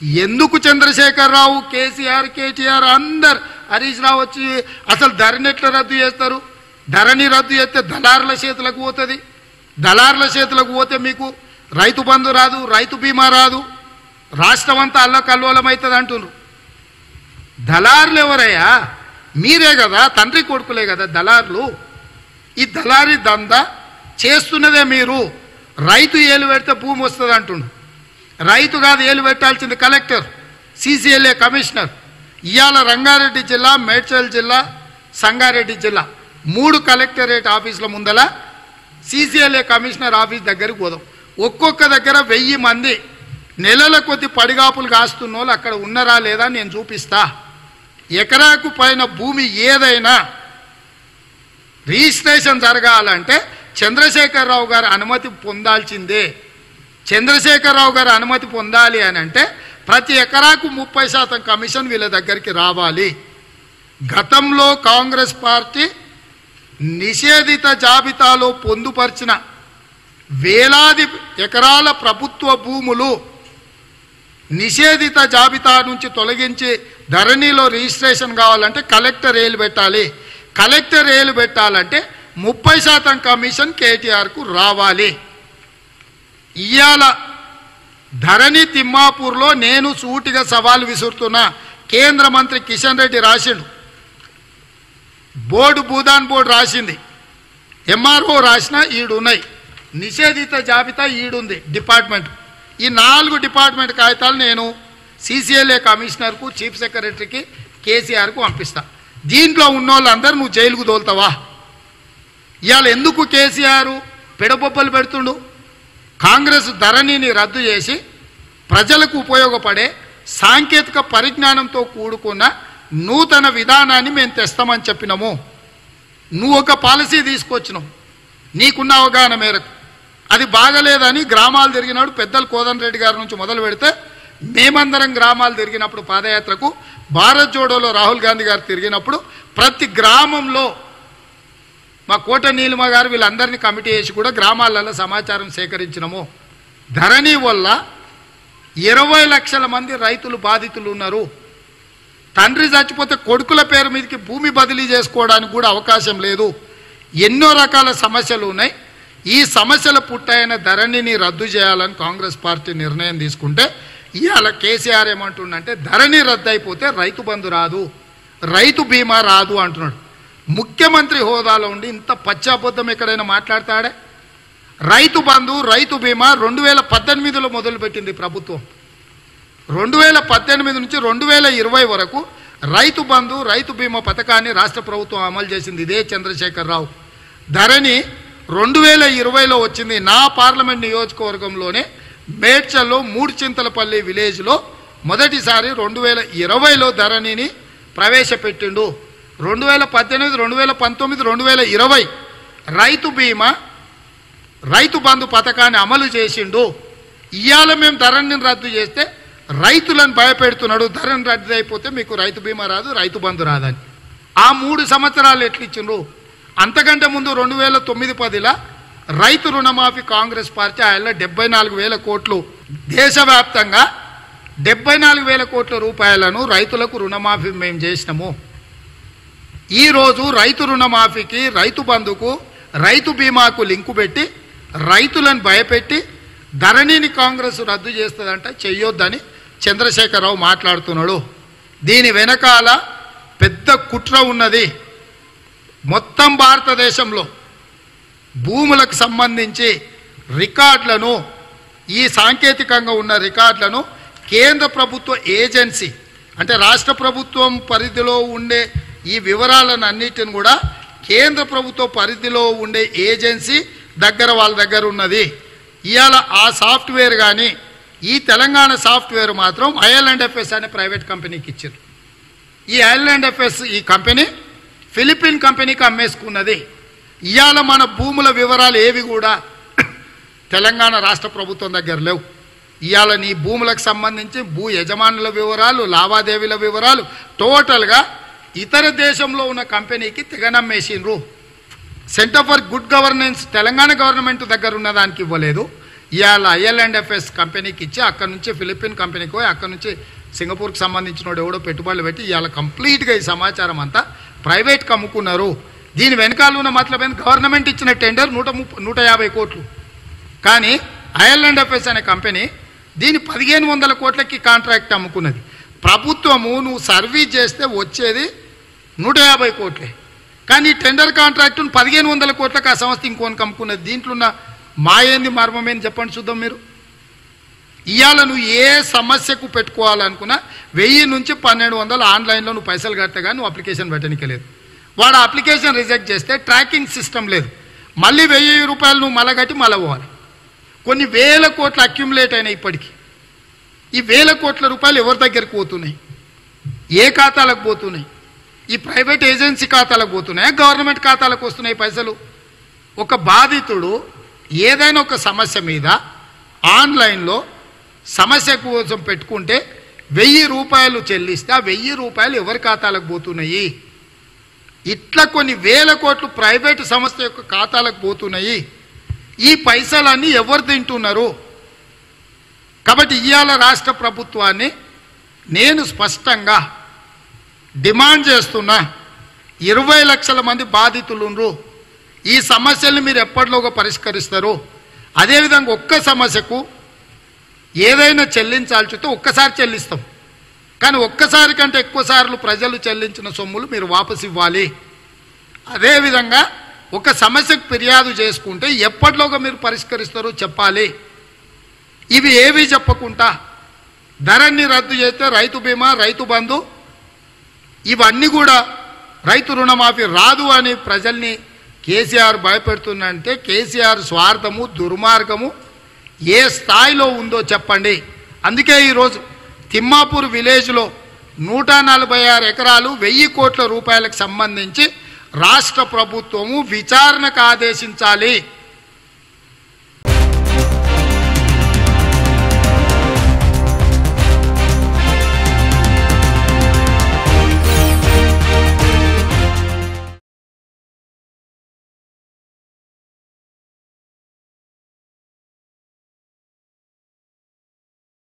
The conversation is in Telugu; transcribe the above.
ఎందుకు చంద్రశేఖరరావు కేసీఆర్ కేటీఆర్ అందరు హరీష్ రావు వచ్చి అసలు ధరని ఎట్లా రద్దు చేస్తారు ధరని రద్దు చేస్తే దళారుల చేతులకు పోతుంది దళారుల చేతులకు పోతే మీకు రైతు బంధు రాదు రైతు బీమా రాదు రాష్ట్రం అంతా అల్లకల్లోలం అవుతుంది అంటున్నారు దళారులు ఎవరయ్యా మీరే కదా తండ్రి కొడుకులే కదా దళారులు ఈ దళారీ దందా చేస్తున్నదే మీరు రైతు ఏలు పెడితే భూమి వస్తుంది అంటుండు రైతు కాదు ఏలు పెట్టాల్సింది కలెక్టర్ సీసీఎల్ఏ కమిషనర్ ఇవాళ రంగారెడ్డి జిల్లా మేడ్చల్ జిల్లా సంగారెడ్డి జిల్లా మూడు కలెక్టరేట్ ఆఫీసుల ముందల సీసీఎల్ఏ కమిషనర్ ఆఫీస్ దగ్గరికి పోదాం ఒక్కొక్క దగ్గర వెయ్యి మంది నెలల కొద్ది పడిగాపులు కాస్తున్న వాళ్ళు అక్కడ ఉన్నారా లేదా నేను చూపిస్తా ఎకరాకు పైన భూమి ఏదైనా రిజిస్ట్రేషన్ జరగాలంటే చంద్రశేఖరరావు గారు అనుమతి పొందాల్సిందే చంద్రశేఖరరావు గారు అనుమతి పొందాలి అని అంటే ప్రతి ఎకరాకు ముప్పై శాతం కమిషన్ వీళ్ళ దగ్గరికి రావాలి గతంలో కాంగ్రెస్ పార్టీ నిషేధిత జాబితాలో పొందుపరిచిన వేలాది ఎకరాల ప్రభుత్వ భూములు నిషేధిత జాబితా నుంచి తొలగించి ధరణిలో రిజిస్ట్రేషన్ కావాలంటే కలెక్టర్ ఏలు పెట్టాలి కలెక్టర్ ఏలు పెట్టాలంటే ముప్పై శాతం కమిషన్ కేటీఆర్కు రావాలి ఇవాళ ధరణి తిమ్మాపూర్లో నేను సూటిగా సవాల్ విసురుతున్నా కేంద్ర మంత్రి కిషన్ రెడ్డి రాసిండు బోర్డు భూదాన్ బోర్డు రాసింది ఎంఆర్ఓ రాసిన ఈడున్నాయి నిషేధిత జాబితా ఈడుంది డిపార్ట్మెంట్ ఈ నాలుగు డిపార్ట్మెంట్ కాగితాలు నేను సీసీఎల్ఏ కమిషనర్కు చీఫ్ సెక్రటరీకి కేసీఆర్కు పంపిస్తా దీంట్లో ఉన్న వాళ్ళందరూ నువ్వు జైలుకు తోలుతావా ఇవాళ ఎందుకు కేసీఆర్ పెడబొబ్బలు పెడుతుండు కాంగ్రెస్ ధరణిని రద్దు చేసి ప్రజలకు ఉపయోగపడే సాంకేతిక పరిజ్ఞానంతో కూడుకున్న నూతన విధానాన్ని మేము తెస్తామని చెప్పినాము నువ్వు ఒక పాలసీ తీసుకొచ్చినావు నీకున్న అవగాహన మేరకు అది బాగలేదని గ్రామాలు తిరిగినాడు పెద్దలు కోదన్ రెడ్డి గారి నుంచి మొదలు పెడితే మేమందరం గ్రామాలు తిరిగినప్పుడు పాదయాత్రకు భారత్ జోడోలో రాహుల్ గాంధీ గారు తిరిగినప్పుడు ప్రతి గ్రామంలో మా కోట నీలిమ గారు వీళ్ళందరినీ కమిటీ చేసి కూడా గ్రామాలలో సమాచారం సేకరించినము ధరణి వల్ల ఇరవై లక్షల మంది రైతులు బాధితులు ఉన్నారు తండ్రి చచ్చిపోతే కొడుకుల పేరు మీదకి భూమి బదిలీ చేసుకోవడానికి కూడా అవకాశం లేదు ఎన్నో రకాల సమస్యలు ఉన్నాయి ఈ సమస్యల పుట్టైన ధరణిని రద్దు చేయాలని కాంగ్రెస్ పార్టీ నిర్ణయం తీసుకుంటే ఇవాళ కేసీఆర్ ఏమంటుండంటే ధరణి రద్దు అయిపోతే రైతు బంధు రాదు రైతు బీమా రాదు అంటున్నాడు ముఖ్యమంత్రి హోదాలో ఉండి ఇంత పచ్చాబద్ధం ఎక్కడైనా మాట్లాడతాడే రైతు బంధు రైతు బీమా రెండు వేల పద్దెనిమిదిలో మొదలుపెట్టింది ప్రభుత్వం రెండు వేల పద్దెనిమిది నుంచి రెండు వేల ఇరవై వరకు రైతు బంధు రైతు బీమా పథకాన్ని రాష్ట్ర ప్రభుత్వం అమలు చేసింది ఇదే చంద్రశేఖరరావు ధరణి రెండు వేల ఇరవైలో వచ్చింది నా పార్లమెంట్ నియోజకవర్గంలోనే మేడ్చల్లో మూడు చింతలపల్లి విలేజ్లో మొదటిసారి రెండు వేల ఇరవైలో ధరణిని ప్రవేశపెట్టిండు రెండు వేల పద్దెనిమిది రెండు వేల పంతొమ్మిది రెండు వేల ఇరవై రైతు బీమా రైతు బంధు పథకాన్ని అమలు చేసిండు ఇవాళ మేము ధరణిని రద్దు చేస్తే రైతులను భయపెడుతున్నాడు ధరని రద్దు అయిపోతే మీకు రైతు బీమా రాదు రైతు బంధు రాదని ఆ మూడు సంవత్సరాలు ఎట్లిచ్చిండ్రు అంతకంటే ముందు రెండు వేల తొమ్మిది పదిలా రైతు రుణమాఫీ కాంగ్రెస్ పార్టీ ఆయన డెబ్బై నాలుగు వేల కోట్లు దేశవ్యాప్తంగా డెబ్బై నాలుగు వేల కోట్ల రూపాయలను రైతులకు రుణమాఫీ మేము చేసినాము ఈరోజు రైతు రుణమాఫీకి రైతు బంధుకు రైతు బీమాకు లింకు పెట్టి రైతులను భయపెట్టి ధరణిని కాంగ్రెస్ రద్దు చేస్తుందంట చెయ్యొద్దని చంద్రశేఖరరావు మాట్లాడుతున్నాడు దీని వెనకాల పెద్ద కుట్ర ఉన్నది మొత్తం భారతదేశంలో భూములకు సంబంధించి రికార్డులను ఈ సాంకేతికంగా ఉన్న రికార్డులను కేంద్ర ప్రభుత్వ ఏజెన్సీ అంటే రాష్ట్ర ప్రభుత్వం పరిధిలో ఉండే ఈ వివరాలను అన్నిటిని కూడా కేంద్ర ప్రభుత్వ పరిధిలో ఉండే ఏజెన్సీ దగ్గర వాళ్ళ దగ్గర ఉన్నది ఇవాళ ఆ సాఫ్ట్వేర్ కానీ ఈ తెలంగాణ సాఫ్ట్వేర్ మాత్రం ఐఎల్ ఎఫ్ఎస్ అనే ప్రైవేట్ కంపెనీకి ఇచ్చారు ఈ ఐఎల్ ఎఫ్ఎస్ ఈ కంపెనీ ఫిలిపిన్ కంపెనీకి అమ్మేసుకున్నది ఇవాళ మన భూముల వివరాలు ఏవి కూడా తెలంగాణ రాష్ట్ర ప్రభుత్వం దగ్గర లేవు ఇవాళ నీ భూములకు సంబంధించి భూ యజమానుల వివరాలు లావాదేవీల వివరాలు టోటల్గా ఇతర దేశంలో ఉన్న కంపెనీకి తెగనమ్మేసిండ్రు centre for good governance Telangana government దగ్గర ఉన్న దానికి ఇవ్వలేదు ఇవాళ ఐఎల్ అండ్ ఎఫ్ఎస్ కంపెనీకి ఇచ్చి అక్కడ నుంచి ఫిలిపిన్ కంపెనీకి పోయి అక్కడ నుంచి సింగపూర్కి సంబంధించిన వాడు ఎవడో పెట్టుబడులు పెట్టి ఇవాళ కంప్లీట్గా ఈ సమాచారం అంతా ప్రైవేట్కి అమ్ముకున్నారు దీని వెనకాల ఉన్న మతలబ్ ఏంది గవర్నమెంట్ ఇచ్చిన టెండర్ నూట ముప్ప నూట యాభై కోట్లు కానీ ఐఎల్ అండ్ ఎఫ్ఎస్ అనే కంపెనీ దీని పదిహేను వందల కోట్లకి కాంట్రాక్ట్ అమ్ముకున్నది ప్రభుత్వము నువ్వు సర్వీస్ చేస్తే వచ్చేది నూట యాభై కోట్లే కానీ ఈ టెండర్ కాంట్రాక్టును పదిహేను వందల కోట్లకు ఆ సంస్థ ఇంకోనికి అమ్ముకున్నది దీంట్లో ఉన్న మాయేంది మర్మమేంది చెప్పండి చూద్దాం మీరు ఇవాళ నువ్వు ఏ సమస్యకు పెట్టుకోవాలనుకున్నా వెయ్యి నుంచి పన్నెండు వందలు ఆన్లైన్లో నువ్వు పైసలు కడితే కానీ నువ్వు అప్లికేషన్ పెట్టడానికి లేదు వాడు అప్లికేషన్ రిజెక్ట్ చేస్తే ట్రాకింగ్ సిస్టమ్ లేదు మళ్ళీ వెయ్యి రూపాయలు నువ్వు మళ్ళా కట్టి మళ్ళీ పోవాలి కొన్ని వేల కోట్లు అక్యుములేట్ అయినాయి ఇప్పటికి ఈ వేల కోట్ల రూపాయలు ఎవరి దగ్గరికి పోతున్నాయి ఏ ఖాతాలకు పోతున్నాయి ఈ ప్రైవేట్ ఏజెన్సీ ఖాతాలకు పోతున్నాయా గవర్నమెంట్ ఖాతాలకు వస్తున్నాయి పైసలు ఒక బాధితుడు ఏదైనా ఒక సమస్య మీద ఆన్లైన్లో సమస్య కోసం పెట్టుకుంటే వెయ్యి రూపాయలు చెల్లిస్తే ఆ వెయ్యి రూపాయలు ఎవరి ఖాతాలకు పోతున్నాయి ఇట్లా కొన్ని వేల కోట్లు ప్రైవేటు సంస్థ యొక్క ఖాతాలకు పోతున్నాయి ఈ పైసలన్నీ ఎవరు తింటున్నారు కాబట్టి ఇవాళ రాష్ట్ర ప్రభుత్వాన్ని నేను స్పష్టంగా డిమాండ్ చేస్తున్నా ఇరవై లక్షల మంది బాధితులుండ్రు ఈ సమస్యల్ని మీరు ఎప్పటిలోగా పరిష్కరిస్తారు అదేవిధంగా ఒక్క సమస్యకు ఏదైనా చెల్లించాల్సితే ఒక్కసారి చెల్లిస్తాం కానీ ఒక్కసారి కంటే ఎక్కువ సార్లు ప్రజలు చెల్లించిన సొమ్ములు మీరు వాపసు ఇవ్వాలి అదేవిధంగా ఒక సమస్యకు ఫిర్యాదు చేసుకుంటే ఎప్పటిలోగా మీరు పరిష్కరిస్తారో చెప్పాలి ఇవి ఏవి చెప్పకుండా ధరని రద్దు చేస్తే రైతు బీమా రైతు బంధు ఇవన్నీ కూడా రైతు రుణమాఫీ రాదు అని ప్రజల్ని కేసీఆర్ భయపెడుతుందంటే కేసీఆర్ స్వార్థము దుర్మార్గము ఏ స్థాయిలో ఉందో చెప్పండి అందుకే ఈరోజు తిమ్మాపూర్ విలేజ్లో నూట నలభై ఆరు ఎకరాలు వెయ్యి కోట్ల రూపాయలకు సంబంధించి రాష్ట్ర ప్రభుత్వము విచారణకు ఆదేశించాలి